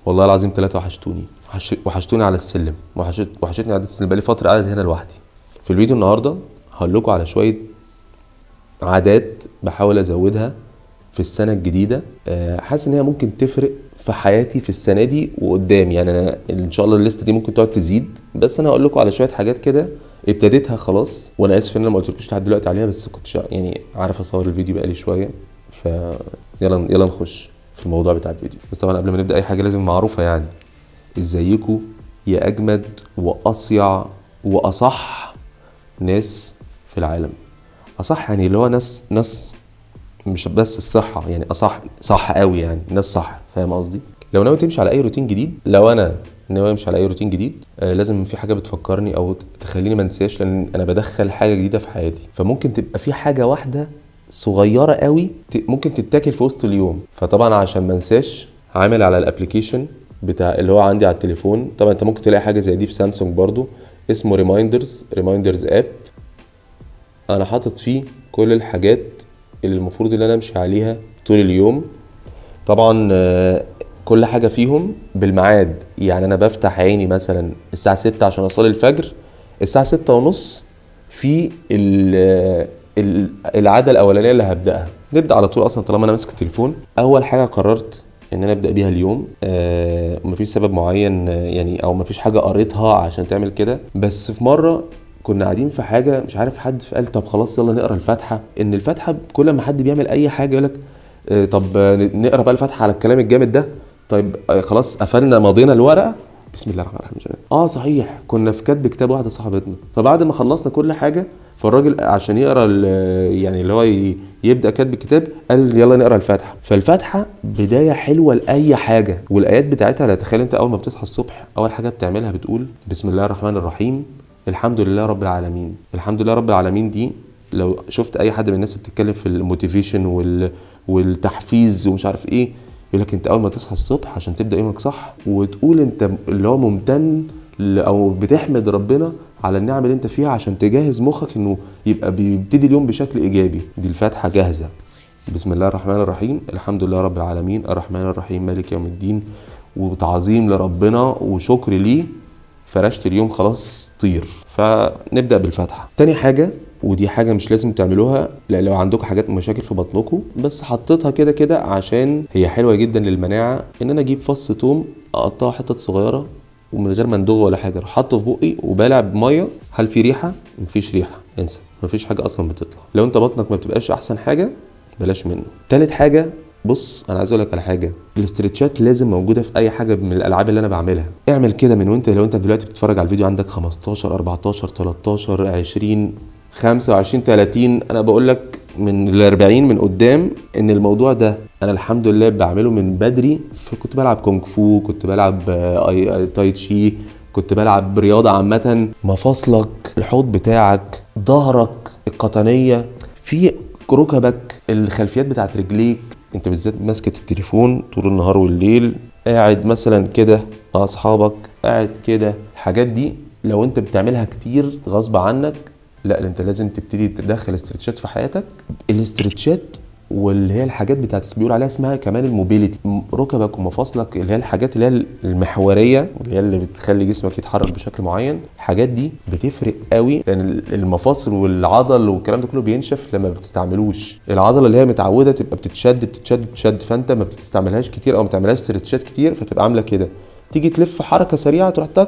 والله العظيم ثلاثة وحشتوني وحش... وحشتوني على السلم وحشت... وحشتني على السلم بقالي فترة قاعد هنا لوحدي في الفيديو النهاردة هقول لكم على شوية عادات بحاول ازودها في السنة الجديدة آه، حاسس ان هي ممكن تفرق في حياتي في السنة دي وقدام يعني انا ان شاء الله الليستة دي ممكن تقعد تزيد بس انا هقول لكم على شوية حاجات كده ابتديتها خلاص وانا اسف ان انا ما قلتلكوش لحد دلوقتي عليها بس كنت شا- يعني عارف اصور الفيديو بقالي شوية ف يلا يلا نخش في الموضوع بتاع الفيديو بس طبعا قبل ما نبدا اي حاجه لازم معروفه يعني ازيكم يا اجمد واصيع واصح ناس في العالم اصح يعني اللي هو ناس ناس مش بس الصحه يعني اصح صح قوي يعني ناس صح فاهم قصدي لو ناوي تمشي على اي روتين جديد لو انا ناوي امشي على اي روتين جديد آه لازم في حاجه بتفكرني او تخليني ما انساش لان انا بدخل حاجه جديده في حياتي فممكن تبقى في حاجه واحده صغيره قوي ت- ممكن تتاكل في وسط اليوم فطبعا عشان ما انساش عامل على الابلكيشن بتاع اللي هو عندي على التليفون طبعا انت ممكن تلاقي حاجه زي دي في سامسونج برضو اسمه ريمايندرز ريمايندرز اب انا حاطط فيه كل الحاجات اللي المفروض ان انا امشي عليها طول اليوم طبعا آه، كل حاجه فيهم بالميعاد يعني انا بفتح عيني مثلا الساعه 6 عشان اصلي الفجر الساعه 6 ونص في ال- ال- العاده الاولانيه اللي هبداها نبدا على طول اصلا طالما انا ماسك التليفون اول حاجه قررت ان انا ابدا بيها اليوم آه مفيش سبب معين آه، يعني او مفيش حاجه قريتها عشان تعمل كده بس في مره كنا قاعدين في حاجه مش عارف حد قال طب خلاص يلا نقرا الفاتحه ان الفاتحه كل ما حد بيعمل اي حاجه يقول لك آه، طب آه، نقرا بقى الفاتحه على الكلام الجامد ده طيب آه، خلاص قفلنا ماضينا الورقه بسم الله الرحمن الرحيم اه صحيح كنا في كاتب كتاب واحده صاحبتنا فبعد ما خلصنا كل حاجه فالراجل عشان يقرا ال- يعني اللي هو ي- يبدا كاتب الكتاب قال يلا نقرا الفاتحه فالفاتحه بدايه حلوه لاي حاجه والايات بتاعتها لا تخيل انت اول ما بتصحى الصبح اول حاجه بتعملها بتقول بسم الله الرحمن الرحيم الحمد لله رب العالمين الحمد لله رب العالمين دي لو شفت اي حد من الناس اللي بتتكلم في الموتيفيشن وال والتحفيز ومش عارف ايه يقول لك انت اول ما تصحى الصبح عشان تبدا يومك صح وتقول انت اللي هو ممتن ل- او بتحمد ربنا على النعم اللي انت فيها عشان تجهز مخك انه يبقى بيبتدي اليوم بشكل ايجابي دي الفاتحه جاهزه بسم الله الرحمن الرحيم الحمد لله رب العالمين الرحمن الرحيم مالك يوم الدين وتعظيم لربنا وشكر ليه فرشت اليوم خلاص طير فنبدا بالفاتحه تاني حاجه ودي حاجه مش لازم تعملوها لا لو عندكم حاجات مشاكل في بطنكم بس حطيتها كده كده عشان هي حلوه جدا للمناعه ان انا اجيب فص توم اقطعه حتت صغيره ومن غير ما ندوغ ولا حاجه اروح حاطه في بقي وبالع بميه هل في ريحه مفيش ريحه انسى مفيش حاجه اصلا بتطلع لو انت بطنك ما بتبقاش احسن حاجه بلاش منه تالت حاجه بص انا عايز اقول لك على حاجه الاسترتشات لازم موجوده في اي حاجه من الالعاب اللي انا بعملها اعمل كده من وانت لو انت دلوقتي بتتفرج على الفيديو عندك 15 14 13 20 25 30 انا بقول لك من ال 40 من قدام ان الموضوع ده انا الحمد لله بعمله من بدري فكنت بلعب كونغ فو كنت بلعب آه، آي- آي- تاي تشي كنت بلعب رياضه عامه مفاصلك الحوض بتاعك ظهرك القطنيه في ركبك الخلفيات بتاعت رجليك انت بالذات ماسكه التليفون طول النهار والليل قاعد مثلا كده مع اصحابك قاعد كده الحاجات دي لو انت بتعملها كتير غصب عنك لا انت لازم تبتدي تدخل استرتشات في حياتك الاسترتشات واللي هي الحاجات بتاعت بيقول عليها اسمها كمان الموبيليتي م- ركبك ومفاصلك اللي هي الحاجات اللي هي المحوريه اللي هي اللي بتخلي جسمك يتحرك بشكل معين الحاجات دي بتفرق قوي لان ال- المفاصل والعضل والكلام ده كله بينشف لما ما بتستعملوش العضله اللي هي متعوده تبقى بتتشد بتتشد بتتشد فانت ما بتستعملهاش كتير او ما تعملهاش استرتشات كتير فتبقى عامله كده تيجي تلف حركه سريعه تروح تك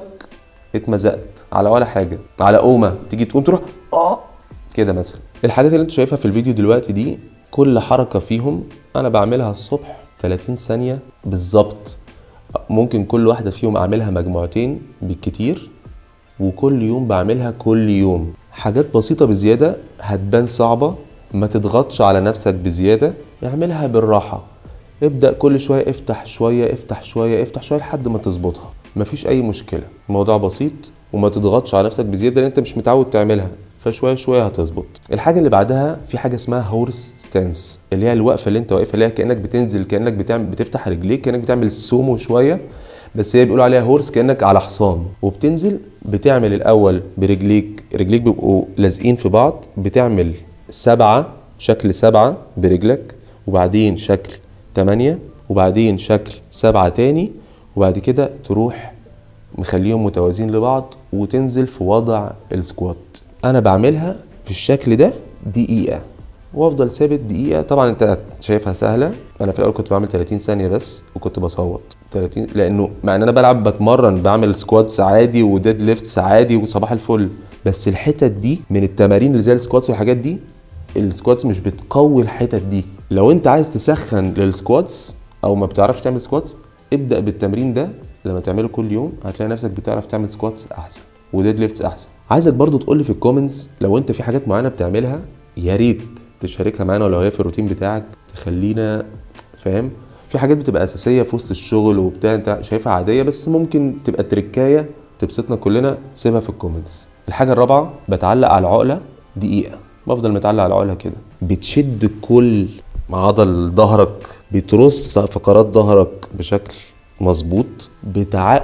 اتمزقت على ولا حاجه على قومه تيجي تقوم تروح اه كده مثلا الحاجات اللي انت شايفها في الفيديو دلوقتي دي كل حركه فيهم انا بعملها الصبح 30 ثانيه بالظبط ممكن كل واحده فيهم اعملها مجموعتين بالكتير وكل يوم بعملها كل يوم حاجات بسيطة بزيادة هتبان صعبة ما تضغطش على نفسك بزيادة اعملها بالراحة ابدأ كل شوية افتح شوية افتح شوية افتح شوية لحد ما تظبطها مفيش أي مشكلة الموضوع بسيط وما تضغطش على نفسك بزيادة لأن أنت مش متعود تعملها فشوية شوية هتظبط الحاجة اللي بعدها في حاجة اسمها هورس ستانس اللي هي الوقفة اللي أنت واقفها اللي هي كأنك بتنزل كأنك بتعمل بتفتح رجليك كأنك بتعمل سومو شوية بس هي بيقولوا عليها هورس كانك على حصان وبتنزل بتعمل الاول برجليك رجليك بيبقوا لازقين في بعض بتعمل سبعه شكل سبعه برجلك وبعدين شكل تمانية وبعدين شكل سبعه تاني وبعد كده تروح مخليهم متوازيين لبعض وتنزل في وضع السكوات انا بعملها في الشكل ده دقيقة وافضل ثابت دقيقة طبعا انت شايفها سهلة انا في الاول كنت بعمل 30 ثانية بس وكنت بصوت 30 لانه مع ان انا بلعب بتمرن بعمل سكواتس عادي وديد ليفتس عادي وصباح الفل بس الحتت دي من التمارين اللي زي السكواتس والحاجات دي السكواتس مش بتقوي الحتت دي لو انت عايز تسخن للسكواتس او ما بتعرفش تعمل سكواتس ابدا بالتمرين ده لما تعمله كل يوم هتلاقي نفسك بتعرف تعمل سكواتس احسن وديد ليفتس احسن عايزك برضو تقول لي في الكومنتس لو انت في حاجات معينه بتعملها يا ريت تشاركها معانا ولو هي في الروتين بتاعك تخلينا فاهم في حاجات بتبقى اساسيه في وسط الشغل وبتاع انت شايفها عاديه بس ممكن تبقى تركايه تبسطنا كلنا سيبها في الكومنتس الحاجه الرابعه بتعلق على العقله دقيقه بفضل متعلق على العقله كده بتشد كل عضل ظهرك بترص فقرات ظهرك بشكل مظبوط بتع...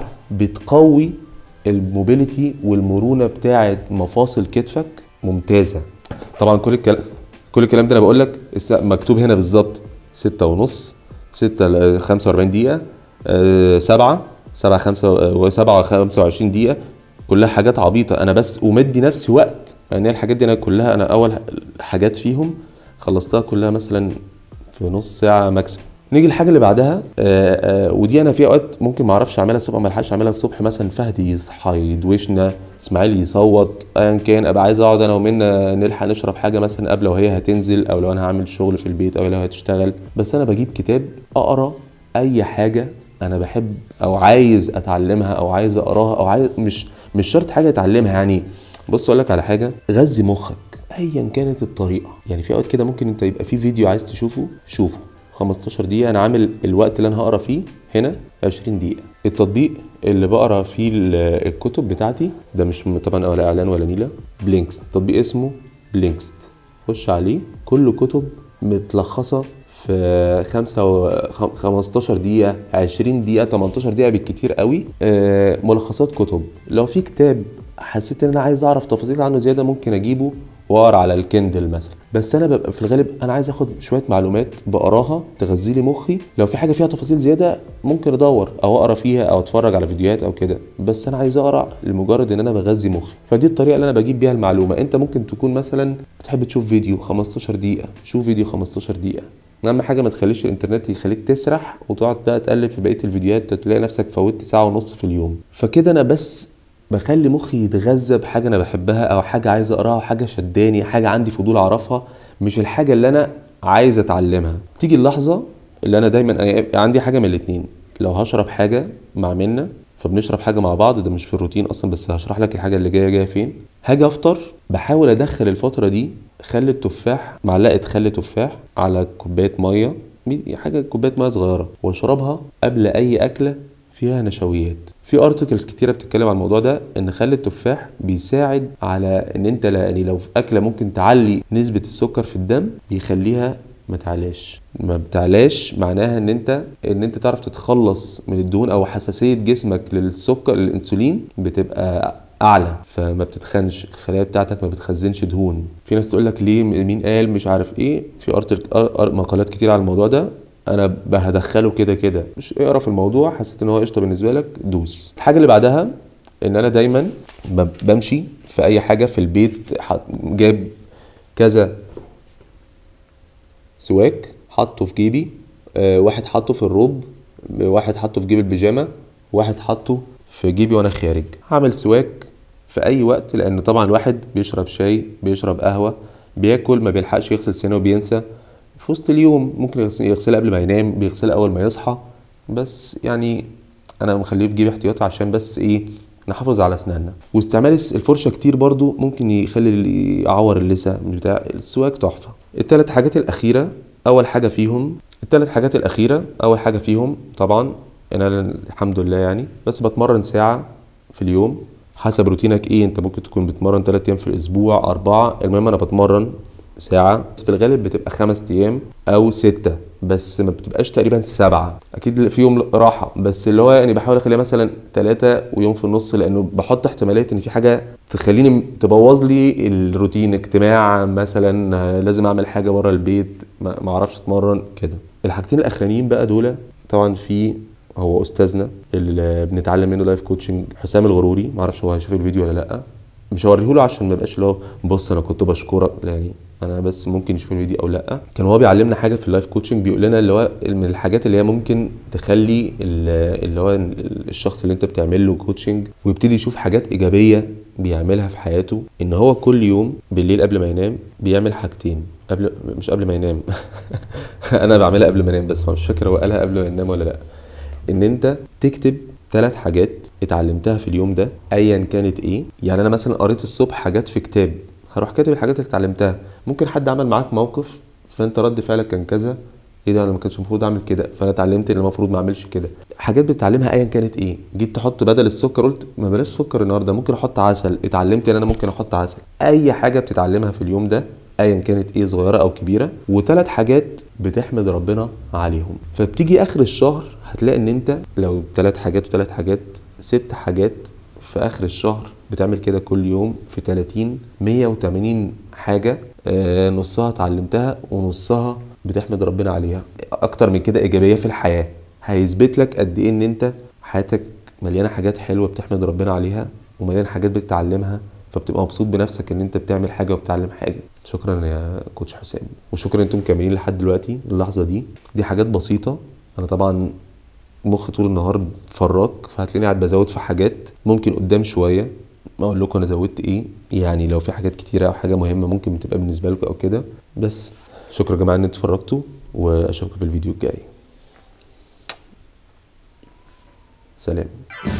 بتقوي الموبيليتي والمرونه بتاعه مفاصل كتفك ممتازه طبعا كل الكلام كل الكلام ده انا بقول لك است- مكتوب هنا بالظبط ستة ونص ستة ل 45 دقيقة آه، سبعة سبعة خمسة وسبعة خمسة وعشرين دقيقة كلها حاجات عبيطة أنا بس ومدي نفسي وقت يعني الحاجات دي أنا كلها أنا أول حاجات فيهم خلصتها كلها مثلا في نص ساعة ماكسيموم نيجي الحاجة اللي بعدها آه، آه، ودي أنا في أوقات ممكن ما أعرفش أعملها الصبح ما ألحقش أعملها الصبح مثلا فهدي يصحى يدوشنا إسماعيل يصوت أيا كان أبقى عايز أقعد أنا ومنى نلحق نشرب حاجة مثلا قبل وهي هتنزل أو لو أنا هعمل شغل في البيت أو لو هي هتشتغل بس أنا بجيب كتاب أقرأ أي حاجة أنا بحب أو عايز أتعلمها أو عايز أقراها أو عايز مش مش شرط حاجة أتعلمها يعني بص أقول لك على حاجة غذي مخك ايا كانت الطريقه يعني في اوقات كده ممكن انت يبقى في فيديو عايز تشوفه شوفه 15 دقيقه انا عامل الوقت اللي انا هقرا فيه هنا 20 دقيقه التطبيق اللي بقرا فيه ال- الكتب بتاعتي ده مش م- طبعا ولا اعلان ولا نيله بلينكست تطبيق اسمه بلينكست خش عليه كله كتب متلخصه في خمسة و... خم- 15 دقيقة 20 دقيقة 18 دقيقة بالكتير قوي آه، ملخصات كتب لو في كتاب حسيت ان انا عايز اعرف تفاصيل عنه زيادة ممكن اجيبه واقرا على الكندل مثلا بس انا ببقى في الغالب انا عايز اخد شويه معلومات بقراها تغذي لي مخي لو في حاجه فيها تفاصيل زياده ممكن ادور او اقرا فيها او اتفرج على فيديوهات او كده بس انا عايز اقرا لمجرد ان انا بغذي مخي فدي الطريقه اللي انا بجيب بيها المعلومه انت ممكن تكون مثلا بتحب تشوف فيديو 15 دقيقه شوف فيديو 15 دقيقه اهم حاجه ما تخليش الانترنت يخليك تسرح وتقعد بقى تقلب في بقيه الفيديوهات تلاقي نفسك فوتت ساعه ونص في اليوم فكده انا بس بخلي مخي يتغذى بحاجه انا بحبها او حاجه عايز اقراها حاجه شداني حاجه عندي فضول اعرفها مش الحاجه اللي انا عايز اتعلمها تيجي اللحظه اللي انا دايما أنا عندي حاجه من الاتنين لو هشرب حاجه مع منا فبنشرب حاجه مع بعض ده مش في الروتين اصلا بس هشرح لك الحاجه اللي جايه جايه فين هاجي افطر بحاول ادخل الفتره دي خل التفاح معلقه خل تفاح على كوبايه ميه مي- حاجه كوبايه ميه صغيره واشربها قبل اي اكله فيها نشويات في ارتكلز كتيره بتتكلم عن الموضوع ده ان خل التفاح بيساعد على ان انت لا- يعني لو في اكله ممكن تعلي نسبه السكر في الدم بيخليها ما تعلاش ما بتعلاش معناها ان انت ان انت تعرف تتخلص من الدهون او حساسيه جسمك للسكر للانسولين بتبقى اعلى فما بتتخنش الخلايا بتاعتك ما بتخزنش دهون في ناس تقول لك ليه مين قال مش عارف ايه في ارتك أر- أر- مقالات كتير على الموضوع ده انا هدخله كده كده مش اقرا في الموضوع حسيت ان هو قشطه بالنسبه لك دوس الحاجه اللي بعدها ان انا دايما ب- بمشي في اي حاجه في البيت ح- جايب كذا سواك حطه في جيبي آه، واحد حطه في الروب واحد حطه في جيب البيجامه واحد حطه في جيبي وانا خارج هعمل سواك في اي وقت لان طبعا واحد بيشرب شاي بيشرب قهوه بياكل ما بيلحقش يغسل سنانه وبينسى في وسط اليوم ممكن يغس- يغسلها قبل ما ينام بيغسلها اول ما يصحى بس يعني انا مخليه في جيبي احتياطي عشان بس ايه نحافظ على اسناننا واستعمال الس- الفرشه كتير برضو ممكن يخلي ال- يعور اللثه مش بتاع السواك تحفه الثلاث حاجات الاخيره اول حاجه فيهم الثلاث حاجات الاخيره اول حاجه فيهم طبعا انا الحمد لله يعني بس بتمرن ساعه في اليوم حسب روتينك ايه انت ممكن تكون بتمرن 3 ايام في الاسبوع أربعة المهم انا بتمرن ساعة في الغالب بتبقى خمس أيام أو ستة بس ما بتبقاش تقريبا سبعة أكيد في يوم راحة بس اللي هو يعني بحاول أخليها مثلا ثلاثة ويوم في النص لأنه بحط احتمالية إن في حاجة تخليني تبوظ لي الروتين اجتماع مثلا آه، لازم أعمل حاجة بره البيت ما ما أعرفش أتمرن كده الحاجتين الأخرانيين بقى دول طبعا في هو استاذنا اللي بنتعلم منه لايف كوتشنج حسام الغروري معرفش هو هيشوف الفيديو ولا لا مش هوريه له عشان ما يبقاش اللي هو بص انا كنت بشكرك لا يعني انا بس ممكن يشوف الفيديو او لا كان هو بيعلمنا حاجه في اللايف كوتشنج بيقول لنا اللي هو من الحاجات اللي هي ممكن تخلي ال- اللي هو الشخص اللي انت بتعمل له كوتشنج ويبتدي يشوف حاجات ايجابيه بيعملها في حياته ان هو كل يوم بالليل قبل ما ينام بيعمل حاجتين قبل مش قبل ما ينام انا بعملها قبل ما انام بس مش فاكر هو قالها قبل ما ينام ولا لا ان انت تكتب ثلاث حاجات اتعلمتها في اليوم ده ايا كانت ايه يعني انا مثلا قريت الصبح حاجات في كتاب هروح كاتب الحاجات اللي اتعلمتها ممكن حد عمل معاك موقف فانت رد فعلك كان كذا ايه ده انا ما كانش المفروض اعمل كده فانا اتعلمت ان المفروض ما اعملش كده حاجات بتتعلمها ايا كانت ايه جيت تحط بدل السكر قلت ما بلاش سكر النهارده ممكن احط عسل اتعلمت ان انا ممكن احط عسل اي حاجه بتتعلمها في اليوم ده ايا كانت ايه صغيره او كبيره وثلاث حاجات بتحمد ربنا عليهم فبتيجي اخر الشهر هتلاقي ان انت لو ثلاث حاجات وثلاث حاجات ست حاجات في اخر الشهر بتعمل كده كل يوم في 30 180 حاجه آه، نصها اتعلمتها ونصها بتحمد ربنا عليها اكتر من كده ايجابيه في الحياه هيثبت لك قد ايه ان انت حياتك مليانه حاجات حلوه بتحمد ربنا عليها ومليانه حاجات بتتعلمها فبتبقى مبسوط بنفسك ان انت بتعمل حاجه وبتعلم حاجه شكرا يا كوتش حسام وشكرا انتم مكملين لحد دلوقتي اللحظه دي دي حاجات بسيطه انا طبعا مخي طول النهار فراك فهتلاقيني قاعد بزود في حاجات ممكن قدام شويه اقول لكم انا زودت ايه يعني لو في حاجات كتيره او حاجه مهمه ممكن تبقى بالنسبه لكم او كده بس شكرا يا جماعه ان انتوا اتفرجتوا واشوفكم في الفيديو الجاي سلام